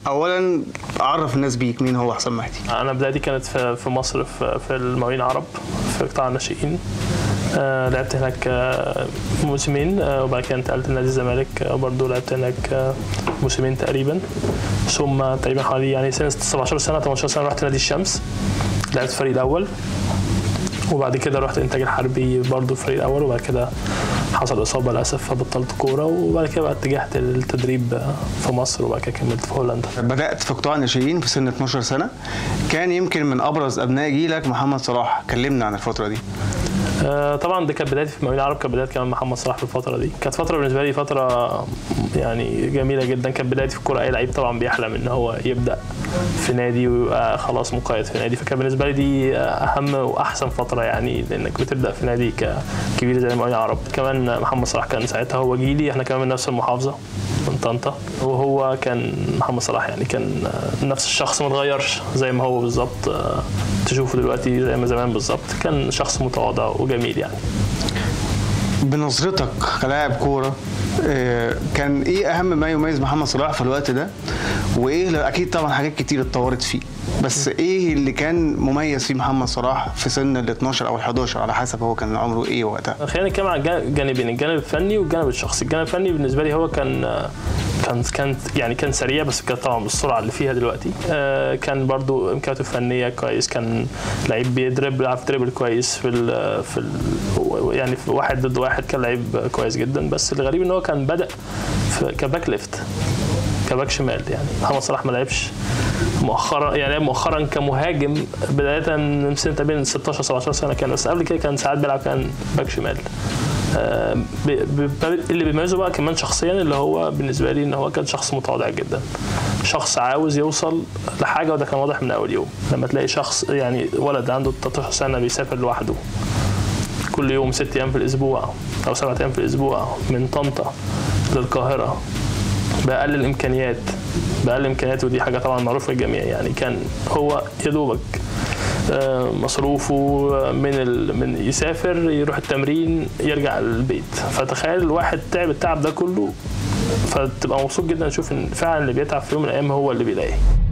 اولا عرف الناس بيك مين هو حسام مهدي انا بدايتي كانت في في مصر في في المقاولين العرب في قطاع الناشئين آه، لعبت هناك آه، موسمين آه، وبعد كده انتقلت لنادي الزمالك آه، برضه لعبت هناك آه، موسمين تقريبا ثم تقريبا حوالي يعني سنه 17 سنه 18 سنه رحت نادي الشمس لعبت الفريق الاول وبعد كده رحت انتاج الحربي برضه الفريق الاول وبعد كده حصل اصابه للاسف فبطلت كوره وبعد كده بقى اتجهت للتدريب في مصر وبعد كده كملت في هولندا بدات في قطاع الناشئين في سن 12 سنه كان يمكن من ابرز ابناء جيلك محمد صلاح كلمنا عن الفتره دي آه، طبعا دي كانت بدايتي في المقاولين العرب كانت بدايه كمان محمد صلاح في الفتره دي كانت فتره بالنسبه لي فتره يعني جميله جدا كانت بدايتي في الكوره اي لعيب طبعا بيحلم ان هو يبدا في نادي ويبقى خلاص مقيد في نادي فكان بالنسبه لي دي اهم واحسن فتره يعني لانك بتبدا في نادي ك- كبير زي المقاولين العرب كمان محمد صلاح كان ساعتها هو جيلي احنا كمان من نفس المحافظه من طنطا وهو كان محمد صلاح يعني كان آه، نفس الشخص ما اتغيرش زي ما هو بالظبط آه، تشوفه دلوقتي زي ما زمان بالظبط كان شخص متواضع وجميل يعني بنظرتك كلاعب كوره آه، كان ايه اهم ما يميز محمد صلاح في الوقت ده وايه اكيد طبعا حاجات كتير اتطورت فيه بس ايه اللي كان مميز فيه محمد صلاح في سن ال 12 او ال 11 على حسب هو كان عمره ايه وقتها خلينا نتكلم عن الجانب- الجانبين الجانب الفني والجانب الشخصي الجانب الفني بالنسبه لي هو كان كان كان يعني كان سريع بس كان طبعا بالسرعه اللي فيها دلوقتي آه، كان برضو امكانياته الفنيه كويس كان لعيب بيدرب بيعرف دريبل كويس في ال في ال يعني في واحد ضد واحد كان لعيب كويس جدا بس الغريب ان هو كان بدا في كباك ليفت كباك شمال يعني محمد صلاح ما لعبش مؤخرا يعني لعب مؤخرا كمهاجم بدايه من سنه تقريبا 16 17 سنه كان بس قبل كده كان ساعات بيلعب كان باك شمال آه، ب- ب- اللي بيميزه بقى كمان شخصيا اللي هو بالنسبه لي ان هو كان شخص متواضع جدا شخص عاوز يوصل لحاجه وده كان واضح من اول يوم لما تلاقي شخص يعني ولد عنده 13 سنه بيسافر لوحده كل يوم ست ايام في الاسبوع او سبعة ايام في الاسبوع من طنطا للقاهره باقل الامكانيات باقل الامكانيات ودي حاجه طبعا معروفه للجميع يعني كان هو يا دوبك آه، مصروفه من ال... من يسافر يروح التمرين يرجع البيت فتخيل الواحد تعب التعب ده كله فتبقى مبسوط جدا تشوف ان فعلا اللي بيتعب في يوم من الايام هو اللي بيلاقيه